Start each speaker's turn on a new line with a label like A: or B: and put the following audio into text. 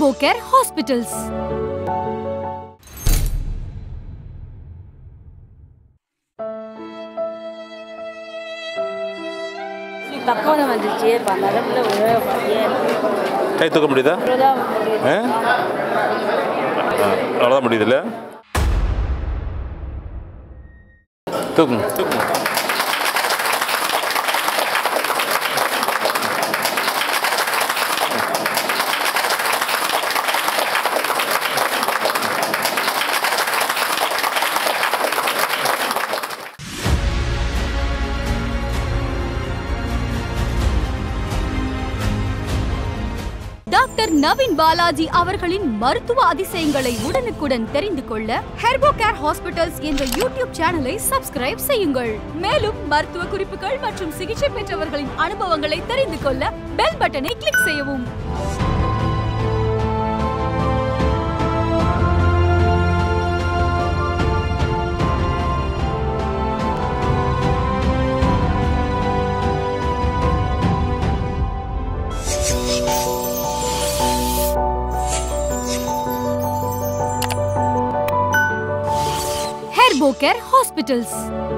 A: Herbocare hospitals
B: பக்கம் வந்துச்சு இப்போ நரம்புல விழ
C: கை தூக்க முடியுதா
B: இவ்வளோதான் முடியுது
C: ஆ ஆ, அவ்வளோதான் முடியுதுல்ல தூக்குங்க தூக்குங்க
A: டாக்டர் நவீன் பாலாஜி அவர்களின் மருத்துவ அதிசயங்களை உடனுக்குடன் தெரிந்து கொள்ள ஹெர்போகேர் ஹாஸ்பிட்டல்ஸ் என்ற யூடியூப் சேனலை சப்ஸ்கிரைப் செய்யுங்கள் மேலும் மருத்துவ குறிப்புகள் மற்றும் சிகிச்சை பெற்றவர்களின் அனுபவங்களை தெரிந்து கொள்ள பெல் பட்டனை கிளிக் செய்யவும் ஹெர்போகேர் ஹாஸ்பிட்டல்ஸ்